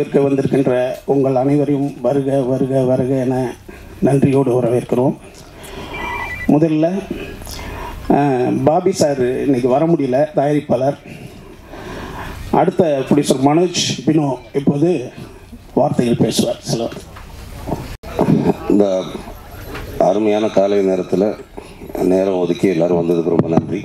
விழாவிற்கு வந்திருக்கின்ற உங்கள் அனைவரையும் வருக வருக வருக என நன்றியோடு வரவேற்கிறோம் முதல்ல அஹ், பாபி சார் இன்னைக்கு வர முடியல தயாரிப்பாளர் அடுத்த ப்ரொடியூசர் மனோஜ் பினோ இப்போது வார்த்தைகள் பேசுவார் சில இந்த அருமையான காலை நேரத்தில் நேரம் ஒதுக்கி எல்லாரும் வந்ததுக்கு ரொம்ப நன்றி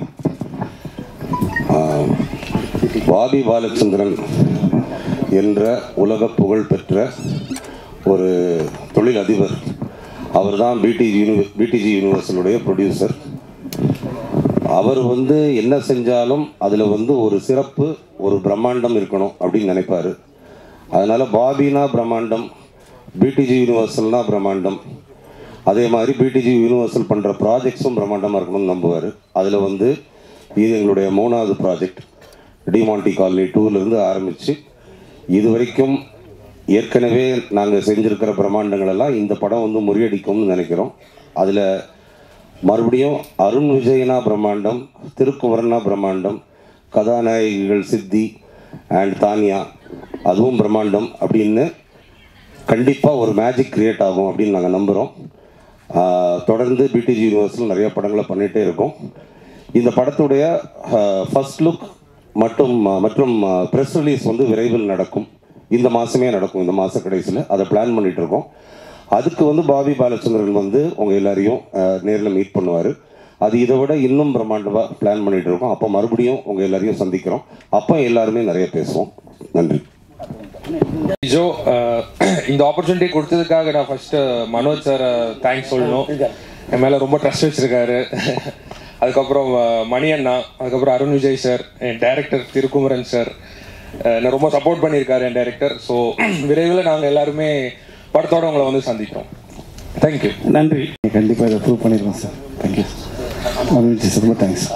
ஆஹ், பாபி பாலச்சந்திரன் என்ற உலக புகழ் பெற்ற ஒரு தொழில் அதிபர் அவர் தான் பிடிஜி யூனி பிடிஜி யூனிவர்சலுடைய ப்ரொடியூசர் அவர் வந்து என்ன செஞ்சாலும் அதில் வந்து ஒரு சிறப்பு ஒரு பிரம்மாண்டம் இருக்கணும் அப்படின்னு நினைப்பாரு அதனால் பாபினா பிரம்மாண்டம் பிடிஜி யூனிவர்சல்னா பிரம்மாண்டம் அதே மாதிரி பிடிஜி யூனிவர்சல் பண்ணுற ப்ராஜெக்ட்ஸும் பிரம்மாண்டமாக இருக்கணும்னு நம்புவார் அதில் வந்து இது எங்களுடைய மூணாவது ப்ராஜெக்ட் டிமாண்டி காலனி டூலேருந்து ஆரம்பித்து இது வரைக்கும் ஏற்கனவே நாங்கள் செஞ்சுருக்கிற பிரம்மாண்டங்கள் எல்லாம் இந்த படம் வந்து முறியடிக்கும்னு நினைக்கிறோம் அதில் மறுபடியும் அருண் விஜயனா பிரம்மாண்டம் திருக்குமரனா பிரம்மாண்டம் கதாநாயகிகள் சித்தி அண்ட் தானியா அதுவும் பிரம்மாண்டம் அப்படின்னு கண்டிப்பாக ஒரு மேஜிக் கிரியேட் ஆகும் அப்படின்னு நாங்கள் நம்புகிறோம் தொடர்ந்து பிடிஜி யூனிவர்ஸில் நிறைய படங்களை பண்ணிகிட்டே இருக்கோம் இந்த படத்துடைய ஃபர்ஸ்ட் லுக் மற்றும் மற்றும் ப்ரெஸ் ரிலீஸ் வந்து விரைவில் நடக்கும் இந்த மாதமே நடக்கும் இந்த மாத கடைசியில் அதை பிளான் பண்ணிட்டு இருக்கோம் அதுக்கு வந்து பாபி பாலச்சந்திரன் வந்து உங்கள் எல்லாரையும் நேரில் மீட் பண்ணுவார் அது இதை விட இன்னும் பிரம்மாண்டமாக பிளான் பண்ணிட்டு இருக்கோம் அப்போ மறுபடியும் உங்கள் எல்லாரையும் சந்திக்கிறோம் அப்போ எல்லாருமே நிறைய பேசுவோம் நன்றி ஜோ அஹ், இந்த ஆப்பர்ச்சுனிட்டி கொடுத்ததுக்காக நான் ஃபர்ஸ்ட் மனோஜ் சார் தேங்க்ஸ் சொல்லணும் என் மேல ரொம்ப ட்ரஸ்ட் வச்சிருக்காரு அதுக்கப்புறம் அஹ், மணி அண்ணா அதுக்கப்புறம் அருண் விஜய் சார் என் டைரக்டர் திருக்குமரன் சார் என்னை ரொம்ப சப்போர்ட் பண்ணியிருக்காரு என் டைரக்டர் ஸோ விரைவில் நாங்கள் எல்லாருமே படத்தோட உங்களை வந்து சந்திக்கிறோம் தேங்க்யூ நன்றி கண்டிப்பாக இதை ப்ரூவ் பண்ணிடுவோம் சார் தேங்க்யூ மகிழ்ச்சி சார் ரொம்ப தேங்க்ஸ்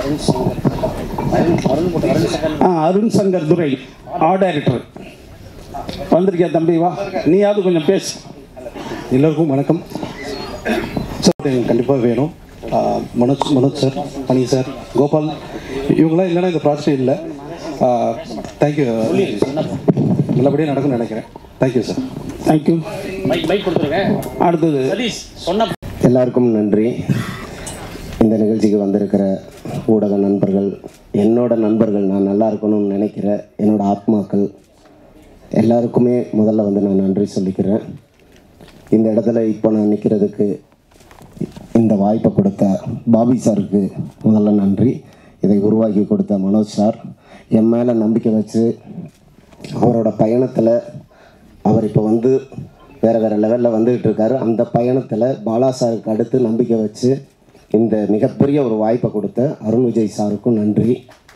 ஆ அருண் சங்கர் துரை ஆர்ட் டைரக்டர் வந்திருக்கியா தம்பி வா நீயாவது கொஞ்சம் பேசு எல்லோருக்கும் வணக்கம் சார் எனக்கு கண்டிப்பாக வேணும் ஆஹ் மனோஜ் மனோஜ் சார் பனி சார் கோபால் இவங்களாம் இல்லைன்னா இந்த ப்ராஜெக்ட் இல்லை தேங்க்யூ நல்லபடியாக நடக்கும்னு நினைக்கிறேன் தேங்க்யூ சார் தேங்க்யூ அடுத்தது எல்லாருக்கும் நன்றி இந்த நிகழ்ச்சிக்கு வந்திருக்கிற ஊடக நண்பர்கள் என்னோட நண்பர்கள் நான் நல்லா இருக்கணும்னு நினைக்கிற என்னோட ஆத்மாக்கள் எல்லாருக்குமே முதல்ல வந்து நான் நன்றி சொல்லிக்கிறேன் இந்த இடத்துல இப்போ நான் நிற்கிறதுக்கு இந்த வாய்ப்பை கொடுத்த பாபி சாருக்கு முதல்ல நன்றி இதை உருவாக்கி கொடுத்த மனோஜ் சார் என் மேலே நம்பிக்கை வச்சு அவரோட பயணத்தில் அவர் இப்போ வந்து வேறு வேறு லெவலில் வந்துகிட்டு இருக்காரு அந்த பயணத்தில் பாலா சாருக்கு அடுத்து நம்பிக்கை வச்சு இந்த மிகப்பெரிய ஒரு வாய்ப்பை கொடுத்த அருண் விஜய் சாருக்கும் நன்றி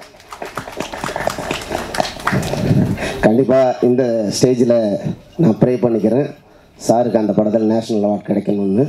கண்டிப்பாக இந்த ஸ்டேஜில் நான் ப்ரே பண்ணிக்கிறேன் சாருக்கு அந்த படத்தில் நேஷ்னல் அவார்ட் கிடைக்கணும்னு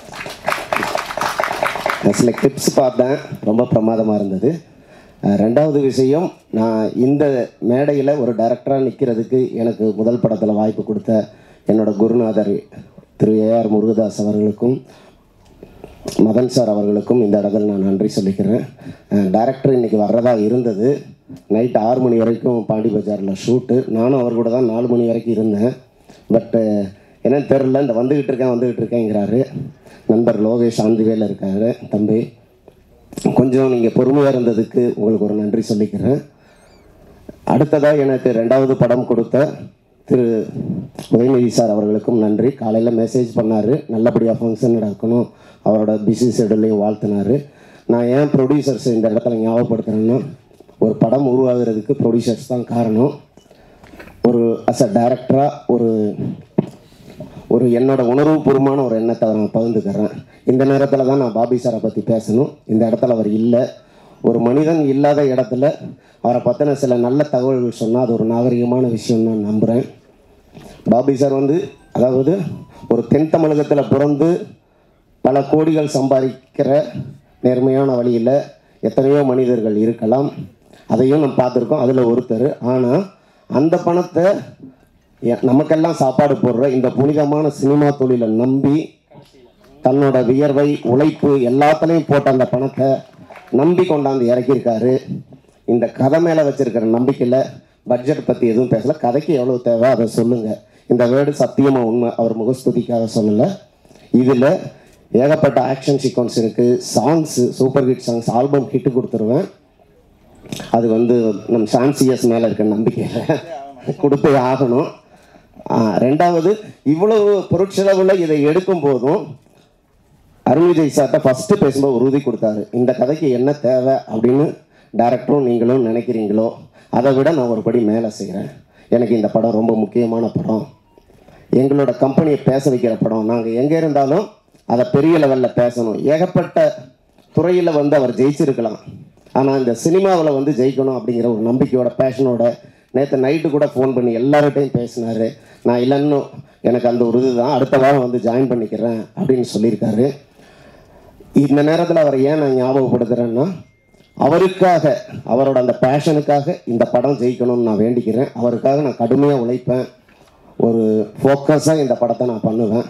சில கிளிப்ஸ் பார்த்தேன் ரொம்ப பிரமாதமாக இருந்தது அஹ் ரெண்டாவது விஷயம் நான் இந்த மேடையில் ஒரு டைரக்டராக நிற்கிறதுக்கு எனக்கு முதல் படத்தில் வாய்ப்பு கொடுத்த என்னோட குருநாதர் திரு ஏஆர் முருகதாஸ் அவர்களுக்கும் மதன் சார் அவர்களுக்கும் இந்த இடத்துல நான் நன்றி சொல்லிக்கிறேன் டைரக்டர் இன்னைக்கு வர்றதா இருந்தது நைட் ஆறு மணி வரைக்கும் பாண்டி பஜாரில் ஷூட்டு நானும் அவர் கூட தான் நாலு மணி வரைக்கும் இருந்தேன் பட்டு என்னன்னு தெரில இந்த வந்துக்கிட்டு இருக்கேன் வந்துக்கிட்டு இருக்கேங்கிறாரு நண்பர் லோகேஷ் ஆந்திவேல இருக்காரு தம்பி கொஞ்சம் நீங்கள் பொறுமையாக இருந்ததுக்கு உங்களுக்கு ஒரு நன்றி சொல்லிக்கிறேன் அடுத்ததாக எனக்கு ரெண்டாவது படம் கொடுத்த திரு உதயநிதி சார் அவர்களுக்கும் நன்றி காலையில் மெசேஜ் பண்ணார் நல்லபடியாக ஃபங்க்ஷன் நடக்கணும் அவரோட பிஸி ஷெடியூலையும் வாழ்த்தினார் நான் ஏன் ப்ரொடியூசர்ஸ் இந்த இடத்துல ஞாபகப்படுத்துகிறேன்னா ஒரு படம் உருவாகிறதுக்கு ப்ரொடியூசர்ஸ் தான் காரணம் ஒரு அஸ் அ டைரக்டராக ஒரு ஒரு என்னோட உணர்வுபூர்வமான ஒரு எண்ணத்தை நான் பகிர்ந்துக்கிறேன் இந்த நேரத்தில் தான் நான் பாபி சாரை பற்றி பேசணும் இந்த இடத்துல அவர் இல்லை ஒரு மனிதன் இல்லாத இடத்துல அவரை பற்றின சில நல்ல தகவல்கள் சொன்னால் அது ஒரு நாகரிகமான விஷயம் நான் நம்புகிறேன் பாபி சார் வந்து அதாவது ஒரு தென் தமிழகத்தில் பிறந்து பல கோடிகள் சம்பாதிக்கிற நேர்மையான வழியில் எத்தனையோ மனிதர்கள் இருக்கலாம் அதையும் நம்ம பார்த்துருக்கோம் அதில் ஒருத்தர் ஆனால் அந்த பணத்தை எ- நமக்கெல்லாம் சாப்பாடு போடுற இந்த புனிதமான சினிமா தொழிலை நம்பி தன்னோட வியர்வை உழைப்பு எல்லாத்துலேயும் போட்ட அந்த பணத்தை நம்பி கொண்டாந்து இறக்கியிருக்காரு இந்த கதை மேலே வச்சிருக்கிற நம்பிக்கையில் பட்ஜெட் பற்றி எதுவும் பேசல கதைக்கு எவ்வளோ தேவை அதை சொல்லுங்கள் இந்த வேர்டு சத்தியமாக உண்மை அவர் முகஸ்துதிக்காக சொல்லலை இதில் ஏகப்பட்ட ஆக்ஷன் சீக்வன்ஸ் இருக்குது songs super hit songs album hit கொடுத்துருவேன் அது வந்து நம்ம சான்சியஸ் மேலே இருக்க நம்பிக்கையில் கொடுத்தே ஆகணும் ஆ, ரெண்டாவது இவ்வளவு பொருட்செலவில் இதை எடுக்கும் போதும் அருண் விஜய் சார்கிட்ட ஃபஸ்ட்டு பேசும்போது உறுதி கொடுத்தாரு இந்த கதைக்கு என்ன தேவை அப்படின்னு டேரக்டரும் நீங்களும் நினைக்கிறீங்களோ அதை விட நான் ஒரு படி மேலே செய்கிறேன் எனக்கு இந்த படம் ரொம்ப முக்கியமான படம் எங்களோட கம்பெனியை பேச வைக்கிற படம் நாங்கள் எங்கே இருந்தாலும் அதை பெரிய லெவலில் பேசணும் ஏகப்பட்ட துறையில் வந்து அவர் ஜெயிச்சிருக்கலாம் ஆனால் இந்த சினிமாவில் வந்து ஜெயிக்கணும் அப்படிங்கிற ஒரு நம்பிக்கையோட பேஷனோட நேற்று நைட்டு கூட ஃபோன் பண்ணி எல்லார்கிட்டையும் பேசினார் நான் இல்லைன்னு எனக்கு அந்த ஒரு இதுதான் அடுத்த வாரம் வந்து ஜாயின் பண்ணிக்கிறேன் அப்படின்னு சொல்லியிருக்காரு இந்த நேரத்தில் அவரை ஏன் நான் ஞாபகப்படுத்துகிறேன்னா அவருக்காக அவரோட அந்த பேஷனுக்காக இந்த படம் ஜெயிக்கணும்னு நான் வேண்டிக்கிறேன் அவருக்காக நான் கடுமையாக உழைப்பேன் ஒரு ஃபோக்கஸாக இந்த படத்தை நான் பண்ணுவேன்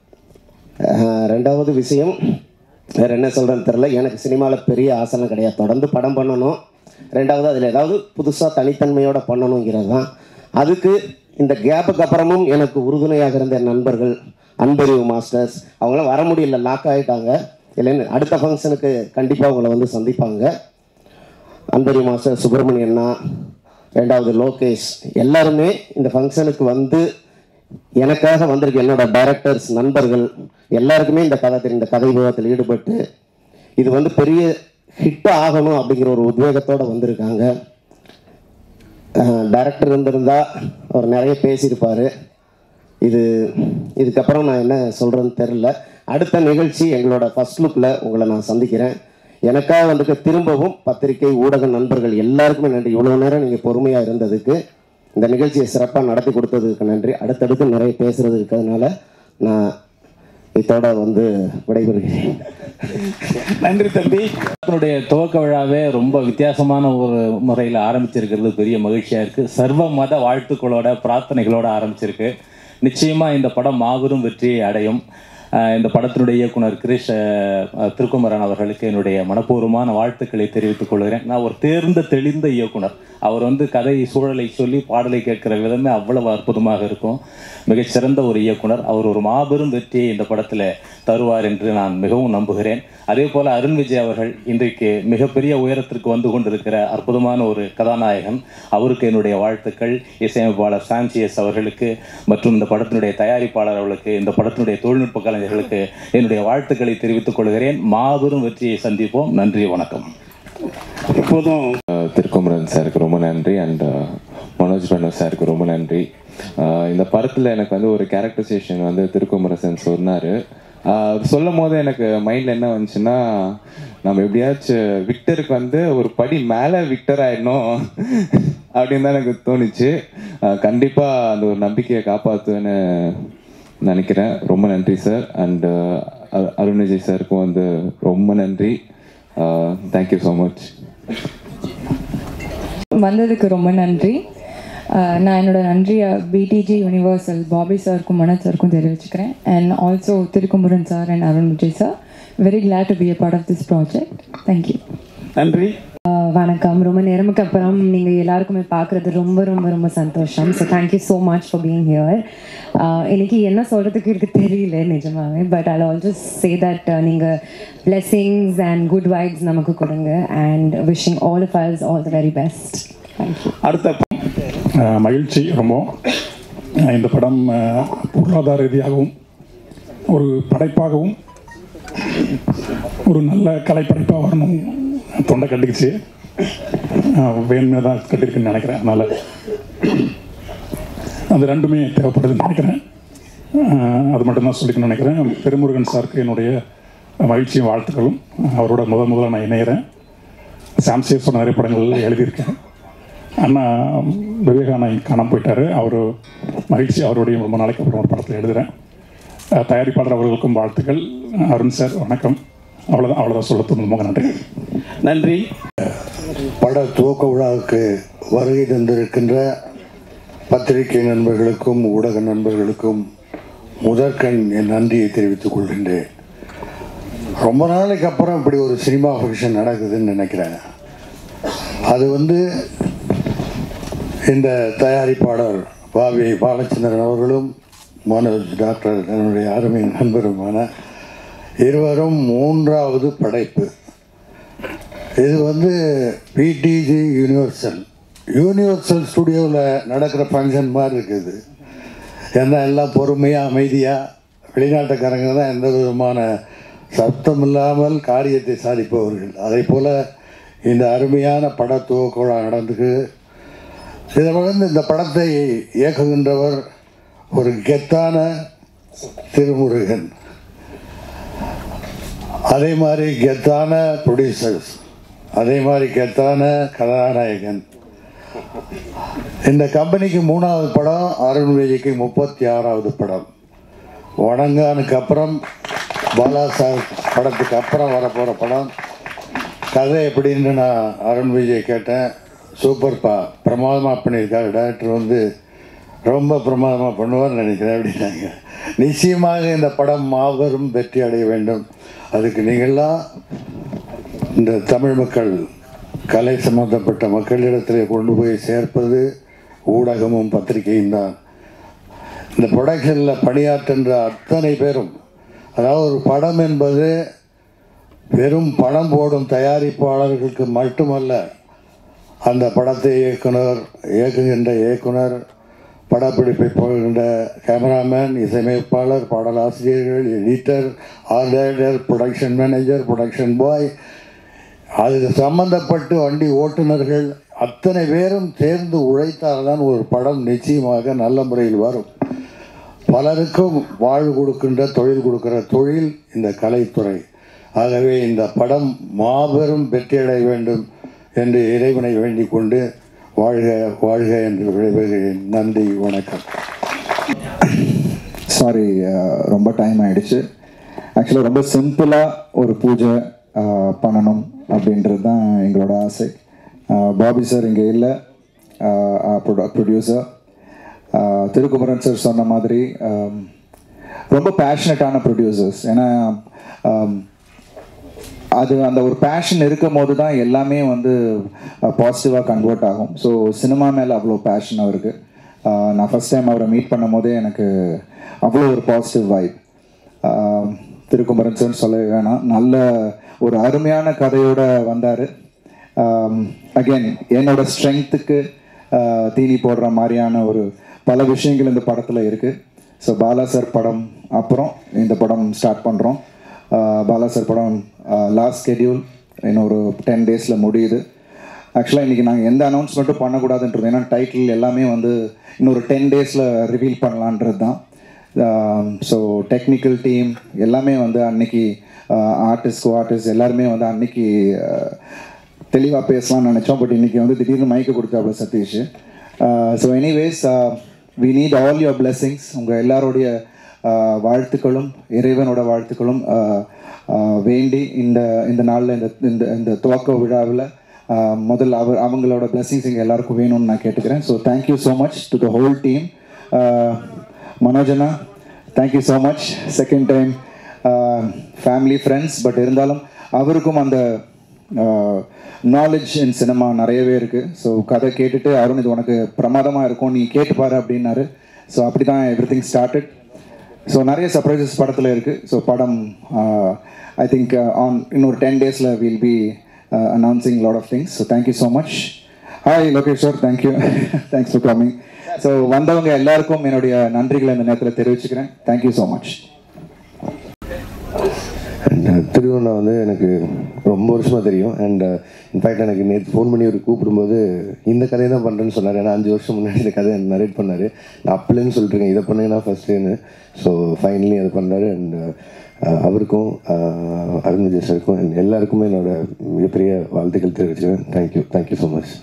அஹ் ரெண்டாவது விஷயம் வேறு என்ன சொல்கிறேன்னு தெரில எனக்கு சினிமாவில் பெரிய ஆசைலாம் கிடையாது தொடர்ந்து படம் பண்ணணும் ரெண்டாவது அதில் ஏதாவது புதுசாக தனித்தன்மையோட பண்ணணுங்கிறது தான் அதுக்கு இந்த கேப்புக்கு அப்புறமும் எனக்கு உறுதுணையாக இருந்த என் நண்பர்கள் அன்பறிவு மாஸ்டர்ஸ் அவங்களாம் வர முடியல லாக் ஆகிட்டாங்க இல்லைன்னு அடுத்த ஃபங்க்ஷனுக்கு கண்டிப்பாக அவங்கள வந்து சந்திப்பாங்க அன்பரி மாஸ்டர் சுப்பிரமணியண்ணா ரெண்டாவது லோகேஷ் எல்லாருமே இந்த ஃபங்க்ஷனுக்கு வந்து எனக்காக வந்திருக்க என்னோட டைரக்டர்ஸ் நண்பர்கள் எல்லாருக்குமே இந்த கதை தெரியும் இந்த கதை விவாதத்தில் ஈடுபட்டு இது வந்து பெரிய ஹிட் ஆகணும் அப்படிங்கிற ஒரு உத்வேகத்தோடு வந்திருக்காங்க டைரக்டர் இருந்திருந்தா அவர் நிறைய பேசியிருப்பார் இது இதுக்கப்புறம் நான் என்ன சொல்கிறேன்னு தெரில அடுத்த நிகழ்ச்சி எங்களோட ஃபர்ஸ்ட் லுக்கில் உங்களை நான் சந்திக்கிறேன் எனக்காக வந்துட்டு திரும்பவும் பத்திரிகை ஊடக நண்பர்கள் எல்லாருக்குமே நன்றி இவ்வளோ நேரம் நீங்கள் பொறுமையாக இருந்ததுக்கு இந்த நிகழ்ச்சியை சிறப்பாக நடத்தி கொடுத்ததுக்கு நன்றி அடுத்தடுத்து நிறைய பேசுகிறது இருக்கிறதுனால நான் இதோட வந்து விடைபெறுகிறேன் நன்றி தம்பி அதனுடைய துவக்க விழாவே ரொம்ப வித்தியாசமான ஒரு முறையில் ஆரம்பிச்சிருக்கிறது பெரிய மகிழ்ச்சியாக இருக்குது சர்வ மத வாழ்த்துக்களோட பிரார்த்தனைகளோட ஆரம்பிச்சிருக்கு நிச்சயமாக இந்த படம் மாபெரும் வெற்றியை அடையும் அஹ் இந்த படத்தினுடைய இயக்குனர் கிரிஷ் அஹ், திருக்குமரன் அவர்களுக்கு என்னுடைய மனப்பூர்வமான வாழ்த்துக்களை தெரிவித்துக் கொள்கிறேன் நான் ஒரு தேர்ந்த தெளிந்த இயக்குனர் அவர் வந்து கதை சூழலை சொல்லி பாடலை கேட்கிற விதமே அவ்வளவு அற்புதமாக இருக்கும் மிகச்சிறந்த ஒரு இயக்குனர் அவர் ஒரு மாபெரும் வெற்றியை இந்த படத்தில் தருவார் என்று நான் மிகவும் நம்புகிறேன் அதே போல் அருண் விஜய் அவர்கள் இன்றைக்கு மிகப்பெரிய உயரத்திற்கு வந்து கொண்டிருக்கிற அற்புதமான ஒரு கதாநாயகன் அவருக்கு என்னுடைய வாழ்த்துக்கள் இசையமைப்பாளர் சான்சியஸ் அவர்களுக்கு மற்றும் இந்த படத்தினுடைய தயாரிப்பாளர் அவர்களுக்கு இந்த படத்தினுடைய தொழில்நுட்ப கலைஞர்களுக்கு என்னுடைய வாழ்த்துக்களை தெரிவித்துக் கொள்கிறேன் மாபெரும் வெற்றியை சந்திப்போம் நன்றி வணக்கம் எப்போதும் திருக்குமரன் சாருக்கு ரொம்ப நன்றி அண்ட் மனோஜ் பண்ணு சாருக்கு ரொம்ப நன்றி அஹ் இந்த படத்தில் எனக்கு வந்து ஒரு கேரக்டரைசேஷன் வந்து திருக்குமரசன் சொன்னார் சொல்லும் போது எனக்கு மைண்டில் என்ன வந்துச்சுன்னா நம்ம எப்படியாச்சும் விக்டருக்கு வந்து ஒரு படி மேலே விக்டர் ஆயிடணும் அப்படின்னு தான் எனக்கு தோணுச்சு கண்டிப்பாக அந்த ஒரு நம்பிக்கையை காப்பாற்றுவேன்னு நினைக்கிறேன் ரொம்ப நன்றி சார் அண்ட் அருண் விஜய் சாருக்கும் வந்து ரொம்ப நன்றி தேங்க்யூ ஸோ மச் வந்ததுக்கு ரொம்ப நன்றி அஹ் நான் என்னோட நன்றியை பிடிஜி யூனிவர்சல் பாபி சாருக்கும் மனோஜ் சாருக்கும் தெரிவிச்சுக்கிறேன் and also Thirukumaran sir and Arun Vijay sir very glad to be a part of this project thank you நன்றி வணக்கம் ரொம்ப நேரமுக்கு அப்புறம் நீங்கள் எல்லாருக்குமே பார்க்குறது ரொம்ப ரொம்ப ரொம்ப சந்தோஷம் so thank you so much for being here எனக்கு என்ன சொல்கிறதுக்கு எனக்கு தெரியல நிஜமாவே but I also say that நீங்கள் blessings அண்ட் குட் வைப்ஸ் நமக்கு கொடுங்க and wishing all of us all the very best thank you அடுத்த அஹ் மகிழ்ச்சி ரொம்ப அஹ் இந்த படம் அஹ், பொருளாதார ரீதியாகவும் ஒரு படைப்பாகவும் ஒரு நல்ல கலைப்படைப்பாக வரணும் தொண்டை கட்டிக்கிச்சு வேணுமே தான் கட்டிருக்குன்னு நினைக்கிறேன் அதனால் அது ரெண்டுமே தேவைப்படுதுன்னு நினைக்கிறேன் அஹ், அது மட்டும்தான் சொல்லிக்கணும்னு நினைக்கிறேன் பெருமுருகன் சாருக்கு என்னுடைய மகிழ்ச்சியும் வாழ்த்துக்களும் அவரோட முத முதல்ல நான் இணையிறேன் சாம்சே சொன்ன நிறைய படங்கள் எழுதியிருக்கேன் அண்ணா விவேகானந்த் காணாம போயிட்டாரு அவர் மகிழ்ச்சி அவருடைய ரொம்ப நாளைக்கு அப்புறம் ஒரு படத்தில் எழுதுகிறேன் அஹ் தயாரிப்பாளர் அவர்களுக்கும் வாழ்த்துக்கள் அருண் சார் வணக்கம் அவ்வளோதான் அவ்வளோதான் சொல்ல தோணுது ரொம்ப நன்றி நன்றி பட துவக்க விழாவுக்கு வருகை தந்திருக்கின்ற பத்திரிகை நண்பர்களுக்கும் ஊடக நண்பர்களுக்கும் முதற்கண் என் நன்றியை தெரிவித்துக் கொள்கின்றேன் ரொம்ப நாளைக்கு அப்புறம் இப்படி ஒரு சினிமா ஃபங்க்ஷன் நடக்குதுன்னு நினைக்கிறேன் அது வந்து இந்த தயாரிப்பாளர் பாவி பாலச்சந்திரன் அவர்களும் மனோஜ் டாக்டர் என்னுடைய அருமை நண்பருமான இருவரும் மூன்றாவது படைப்பு இது வந்து பிடிஜி யூனிவர்சல் யூனிவர்சல் ஸ்டுடியோவில் நடக்கிற ஃபங்க்ஷன் மாதிரி இருக்குது ஏன்னா எல்லாம் பொறுமையாக அமைதியாக வெளிநாட்டுக்காரங்க தான் எந்த விதமான சத்தம் இல்லாமல் காரியத்தை சாதிப்பவர்கள் அதே போல் இந்த அருமையான பட துவக்கோழா நடந்துக்கு இதை வந்து இந்த படத்தை இயக்குகின்றவர் ஒரு கெத்தான திருமுருகன் அதே மாதிரி கெத்தான ப்ரொடியூசர்ஸ் அதே மாதிரி கெத்தான கதாநாயகன் இந்த கம்பெனிக்கு மூணாவது படம் அருண் விஜய்க்கு முப்பத்தி ஆறாவது படம் வணங்கானுக்கு அப்புறம் பாலா சார் படத்துக்கு அப்புறம் வரப்போகிற படம் கதை எப்படின்னு நான் அருண் விஜய் கேட்டேன் சூப்பர்ப்பா பிரமாதமாக பண்ணியிருக்காரு டேரக்டர் வந்து ரொம்ப பிரமாதமாக பண்ணுவார்னு நினைக்கிறேன் அப்படின்னாங்க நிச்சயமாக இந்த படம் மாபெரும் வெற்றி அடைய வேண்டும் அதுக்கு நீங்கள்லாம் இந்த தமிழ் மக்கள் கலை சம்பந்தப்பட்ட மக்களிடத்தில் கொண்டு போய் சேர்ப்பது ஊடகமும் பத்திரிகையும் தான் இந்த ப்ரொடக்ஷனில் பணியாற்றுன்ற அத்தனை பேரும் அதாவது ஒரு படம் என்பது வெறும் பணம் போடும் தயாரிப்பாளர்களுக்கு மட்டுமல்ல அந்த படத்தை இயக்குனர் இயக்குகின்ற இயக்குனர் படப்பிடிப்பை போகின்ற கேமராமேன் இசையமைப்பாளர் பாடலாசிரியர்கள் எடிட்டர் ஆர்டர் ப்ரொடக்ஷன் மேனேஜர் ப்ரொடக்ஷன் பாய் அதுக்கு சம்பந்தப்பட்டு வண்டி ஓட்டுநர்கள் அத்தனை பேரும் சேர்ந்து உழைத்தால்தான் ஒரு படம் நிச்சயமாக நல்ல முறையில் வரும் பலருக்கும் வாழ்வு கொடுக்கின்ற தொழில் கொடுக்கிற தொழில் இந்த கலைத்துறை ஆகவே இந்த படம் மாபெரும் வெற்றியடைய வேண்டும் என்று இறைவனை வேண்டிக் கொண்டு வாழ்க வாழ்க என்று விடைபெறுகிறேன் நன்றி வணக்கம் சாரி ரொம்ப டைம் ஆயிடுச்சு ஆக்சுவலாக ரொம்ப சிம்பிளாக ஒரு பூஜை அஹ், பண்ணணும் அப்படின்றது தான் எங்களோட ஆசை அஹ், பாபி சார் இங்கே இல்லை ப்ரொடியூசர் திருக்குமரன் சார் சொன்ன மாதிரி அஹ், ரொம்ப பேஷனட்டான ப்ரொடியூசர்ஸ் ஏன்னா அஹ், அது அந்த ஒரு பேஷன் இருக்கும் போது தான் எல்லாமே வந்து பாசிட்டிவாக கன்வெர்ட் ஆகும் ஸோ சினிமா மேலே அவ்வளோ பேஷன் அவருக்கு ஆஹ் நான் ஃபஸ்ட் டைம் அவரை மீட் பண்ணும் போதே எனக்கு அவ்வளோ ஒரு பாசிட்டிவ் வைப் திருக்குமரன் சார் சொல்ல வேணாம் நல்ல ஒரு அருமையான கதையோட வந்தார் அகைன் என்னோட ஸ்ட்ரென்த்துக்கு தீனி போடுற மாதிரியான ஒரு பல விஷயங்கள் இந்த படத்தில் இருக்குது ஸோ பாலா சார் படம் அப்புறம் இந்த படம் ஸ்டார்ட் பண்ணுறோம் பாலா சார் படம் லாஸ்ட் ஸ்கெடியூல் இன்னும் ஒரு டென் டேஸில் முடியுது ஆக்சுவலாக இன்றைக்கி நாங்கள் எந்த அனௌன்ஸ்மெண்ட்டும் பண்ணக்கூடாதுன்றது ஏன்னா டைட்டில் எல்லாமே வந்து இன்னொரு டென் டேஸில் ரிவீல் பண்ணலான்றது தான் ஸோ டெக்னிக்கல் டீம் எல்லாமே வந்து அன்னைக்கு ஆர்டிஸ்ட் ஆர்டிஸ்ட் எல்லாருமே வந்து அன்னைக்கு தெளிவாக பேசலாம்னு நினச்சோம் பட் இன்றைக்கி வந்து திடீர்னு மைக்கு கொடுத்தாப்புல Satish so anyways we need all your blessings உங்கள் எல்லாருடைய ஆஹ், வாழ்த்துக்களும் இறைவனோட வாழ்த்துக்களும் ஆஹ், ஆஹ், வேண்டி இந்த இந்த நாளில் இந்த இந்த இந்த துவக்க விழாவில் ஆஹ், முதல்ல அவர் அவங்களோட பிளெஸிங்ஸ் எங்கள் எல்லாருக்கும் வேணும்னு நான் கேட்டுக்கிறேன் so thank you so much to the whole team மனோஜனா thank you so much second time family friends but இருந்தாலும் அவருக்கும் அந்த நாலேஜ் இன் சினிமா நிறையவே இருக்குது ஸோ கதை கேட்டுட்டு அருண் இது உனக்கு பிரமாதமாக இருக்கும் நீ கேட்டு பாரு அப்படின்னாரு ஸோ அப்படி தான் எவ்ரி திங் ஸ்டார்டட் ஸோ நிறைய சர்ப்ரைசஸ் படத்தில் இருக்குது ஸோ படம் ஐ திங்க் ஆன் இன்னொரு டென் டேஸில் will be announcing lot of things so thank you so much hi Lokesh sir thank you thanks for coming so வந்தவங்க எல்லாருக்கும் என்னுடைய நன்றிகளை இந்த நேரத்தில் தெரிவிச்சுக்கிறேன் தேங்க்யூ ஸோ மச் அண்ட் திருவண்ணா வந்து எனக்கு ரொம்ப வருஷமாக தெரியும் அண்ட் இன்ஃபேக்ட் எனக்கு நேற்று ஃபோன் பண்ணி ஒரு கூப்பிடும்போது இந்த கதையை தான் பண்ணுறேன்னு சொன்னார் ஏன்னா அஞ்சு வருஷம் முன்னாடி இந்த கதையை நரேட் பண்ணார் நான் அப்பலேன்னு சொல்லிட்டுருக்கேன் இதை பண்ணுங்கன்னா ஃபஸ்ட்டுன்னு ஸோ ஃபைனலி அது பண்ணார் அண்ட் அவருக்கும் அஹ், அருண் விஜய் சாருக்கும் and எல்லாருக்குமே என்னோட மிகப்பெரிய வாழ்த்துக்கள் தெரிவிச்சுக்கிறேன் தேங்க்யூ தேங்க்யூ ஸோ மச்